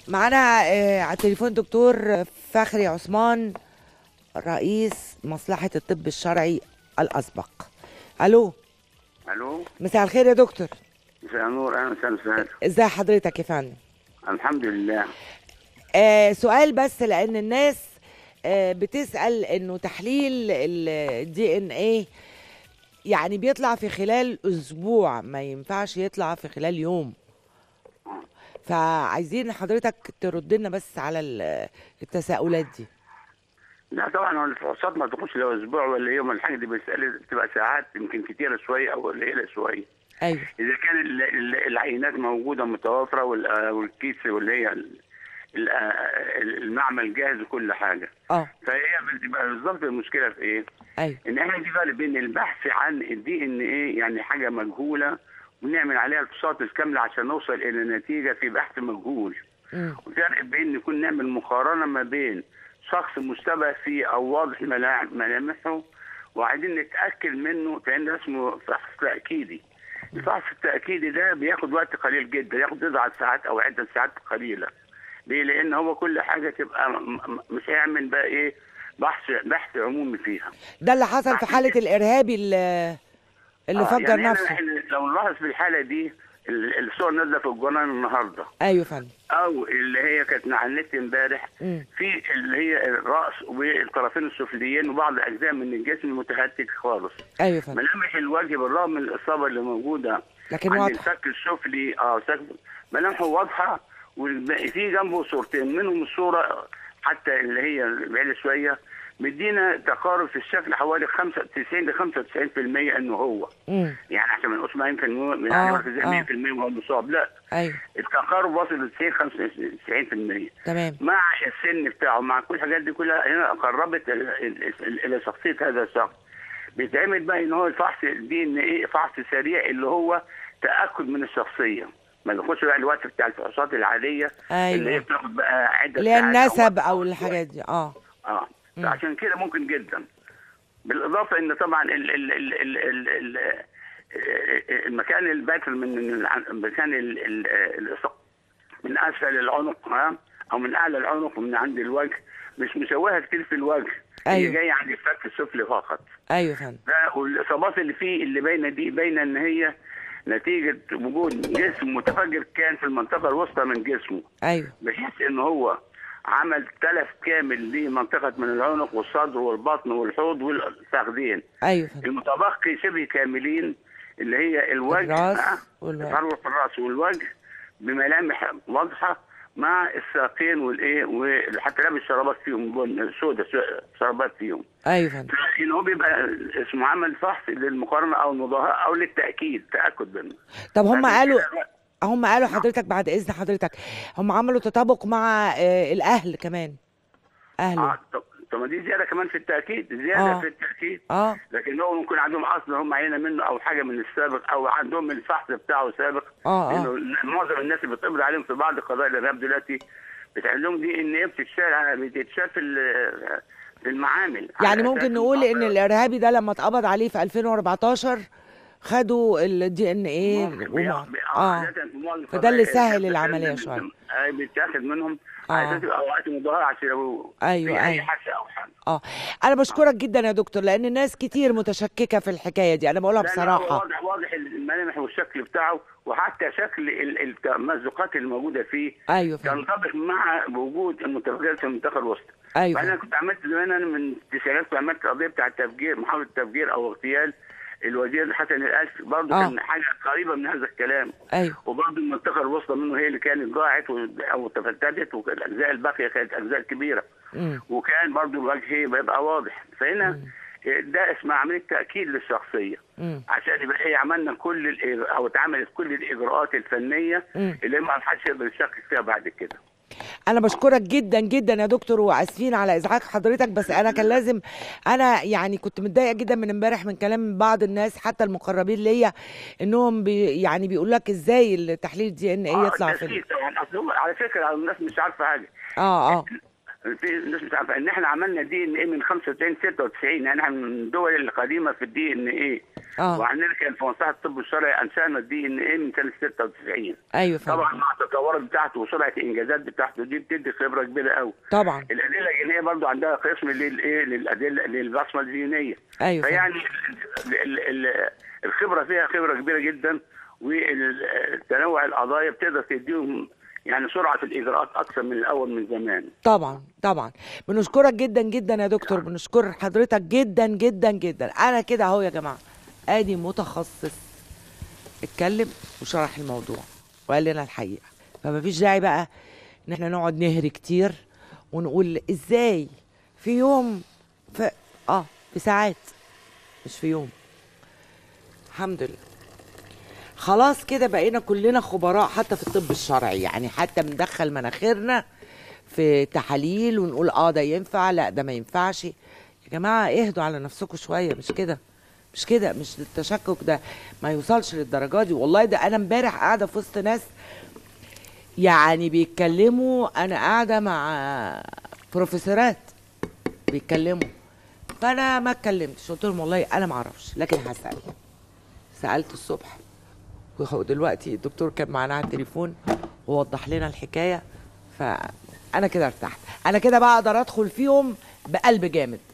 معانا آه، على التليفون دكتور فخري عثمان رئيس مصلحة الطب الشرعي الأسبق ألو الو مساء الخير يا دكتور مساء النور اهلا وسهلا وسهلا ازي حضرتك يا فندم الحمد لله آه سؤال بس لأن الناس آه بتسأل إنه تحليل الدي ان ايه يعني بيطلع في خلال أسبوع ما ينفعش يطلع في خلال يوم فعايزين حضرتك ترد لنا بس على ال- التساؤلات دي لا طبعا هو الفحوصات ما تاخدش لو اسبوع ولا يوم الحاجه دي بتسال بتبقى ساعات يمكن كتيره شويه او قليله شويه ايوه اذا كان ال- ال- العينات موجوده متوافره وال- والكيس واللي هي ال- ال- المعمل جاهز وكل حاجه اه فهي بتبقى بالظبط المشكله في ايه؟ ايوه ان احنا في فرق بين البحث عن الدي ان ايه يعني حاجه مجهوله ونعمل عليها الفحوصات الكامله عشان نوصل الى نتيجه في بحث مجهول مم. وفرق بين نكون نعمل مقارنه ما بين شخص مشتبه فيه او واضح ملا- ملامحه وعايزين نتاكد منه لان ده اسمه فحص تاكيدي الفحص التاكيدي ده بياخد وقت قليل جدا ياخد بضع ساعات او عده ساعات قليله ليه؟ لان هو كل حاجه تبقى م- م- مش هيعمل بقى ايه بحث بحث عمومي فيها ده اللي حصل في حالة الإرهابي اللي, اللي آه، فجر يعني نفسه احنا لو نلاحظ في الحاله دي ال- الصور نازله في الجورنال النهارده ايوه فندم او اللي هي كانت على النت امبارح مم. في اللي هي الراس والطرفين السفليين وبعض اجزاء من الجسم متهتك خالص ايوه فندم ملامح الوجه بالرغم من الاصابه اللي موجوده لكن عند واضحة. الفك السفلي اه سك- ملامحه واضحه والباقي في جنبه صورتين منهم الصوره حتى اللي هي بعيده شويه مدينا تقارب في الشكل حوالي 95 ل 95% انه هو امم يعني عشان ما نقولش 100% آه، يعني مركز آه. 100% وهو مصاب لا ايوه التقارب واصل ل 90 95% تمام مع السن بتاعه مع كل الحاجات دي كلها هنا قربت ال- ال- ال- الى شخصيه هذا الشخص بيتعمل بقى ان هو الفحص دي ان ايه فحص سريع اللي هو تاكد من الشخصيه ما بياخدش بقى الوقت بتاع الفحوصات العاديه أيوة. اللي هي بتاخد بقى عده اللي هي ساعات النسب أو- او الحاجات دي اه اه فعشان كده ممكن جدا بالاضافه ان طبعا ال ال ال ال ال ال المكان الباتر من من مكان ال ال الإصابة من اسفل العنق ها او من اعلى العنق ومن عند الوجه مش مسويها كتير في الوجه هي أيوة. جايه عند الفك السفلي فقط ايوه فندم ده والاصابات اللي فيه اللي باينه دي باينه ان هي نتيجه وجود جسم متفجر كان في المنطقه الوسطى من جسمه ايوه بحيث ان هو عمل تلف كامل لمنطقه من العنق والصدر والبطن والحوض والفخذين ايوه فندم المتبقي شبه كاملين اللي هي الوجه الراس آه، والوجه. تحرك الراس والوجه بملامح واضحه مع الساقين والايه وحتى لابس شرابات فيهم بن سوداء شرابات فيهم ايوه فندم ان هو بيبقى اسمه عمل فحص للمقارنه او المضاهاه او للتاكيد تاكد منه طب هم عشان قالوا كده- هم قالوا حضرتك بعد اذن حضرتك هم عملوا تطابق مع آه، الاهل كمان اهله اه طب طب ما دي زياده كمان في التاكيد زياده آه. في التاكيد اه لكن هو ممكن عندهم اصل هم عينه منه او حاجه من السابق او عندهم الفحص بتاعه سابق آه، آه. انه معظم الناس اللي بتقبض عليهم في بعض قضايا الارهاب دلوقتي بتعمل لهم دي ان ايه بتتشال بتتشال في ال- في المعامل يعني على ممكن أساس نقول ان إن- الارهابي ده لما اتقبض عليه في 2014 خدوا الدي ان ايه ممكن وما بي- اه عادة في معظم فده اللي القضايا سهل بتاخد العملية من- شوية. آه، بيتاخد منهم آه. على اساس اوقات مضاهاه عشان لو أيوة، في اي أيوة. حادثه او حاجه اه انا بشكرك جدا يا دكتور لان الناس كتير متشككه في الحكايه دي انا بقولها لا، لا، هو بصراحه واضح واضح الملامح والشكل بتاعه وحتى شكل ال- التمزقات الموجوده فيه ايوه فندم تنطبق مع وجود المتفجرات في المنطقه الوسطى. ايوه فانا فندم. كنت عملت زمان انا من التسعينات كنت عملت قضيه بتاع التفجير محاوله تفجير او اغتيال الوزير حسن الالف برضه آه. كان حاجه قريبه من هذا الكلام ايوه وبرضه المنطقه الوسطى منه هي اللي كانت ضاعت و- او تفتتت والاجزاء الباقيه كانت اجزاء كبيره مم. وكان برضه الوجه بيبقى واضح فهنا ده اسمها عمليه تاكيد للشخصيه مم. عشان يبقى ايه عملنا كل الإج- او اتعملت كل الاجراءات الفنيه مم. اللي ما حدش يقدر يشكك فيها بعد كده انا بشكرك جدا جدا يا دكتور واسفين على ازعاج حضرتك بس انا كان لازم انا يعني كنت متضايقه جدا من امبارح من كلام بعض الناس حتى المقربين ليا انهم بي يعني بيقول لك ازاي التحليل دي ان ايه آه، يطلع في تسكيت ال- طبعا اصل هو على فكره الناس مش عارفه حاجه اه اه في الناس مش عارفه ان احنا عملنا دي ان ايه من 95 96 يعني احنا من الدول القديمه في الدي ان ايه اه وهنركن في مصلحه الطب الشرعي انشانا الدي ان ايه من سنه 96 ايوه فاهم طبعا مع التطورات بتاعته وسرعه الانجازات بتاعته دي بتدي خبره كبيره قوي طبعا الادله الجينيه برضو عندها قسم للايه للادله للبصمه الجينيه ايوه فاهم فيعني ال- ال- ال- الخبره فيها خبره كبيره جدا وتنوع القضايا بتقدر تديهم يعني سرعه الاجراءات اكثر من الاول من زمان طبعا طبعا بنشكرك جدا جدا يا دكتور بنشكر حضرتك جدا جدا جدا انا كده اهو يا جماعه ادي متخصص اتكلم وشرح الموضوع وقال لنا الحقيقه فما فيش داعي بقى ان احنا نقعد نهري كتير ونقول ازاي في يوم في اه في ساعات مش في يوم الحمد لله خلاص كده بقينا كلنا خبراء حتى في الطب الشرعي يعني حتى بندخل مناخيرنا في تحاليل ونقول اه ده ينفع لا ده ما ينفعش يا جماعه اهدوا على نفسكم شويه مش كده مش كده مش التشكك ده ما يوصلش للدرجه دي والله ده انا امبارح قاعده في وسط ناس يعني بيتكلموا انا قاعده مع بروفيسورات بيتكلموا فانا ما اتكلمتش قلت لهم والله انا ما اعرفش لكن هسال سالت الصبح وهو دلوقتي الدكتور كان معانا على التليفون ووضح لنا الحكايه فانا كده ارتحت انا كده بقى اقدر ادخل فيهم بقلب جامد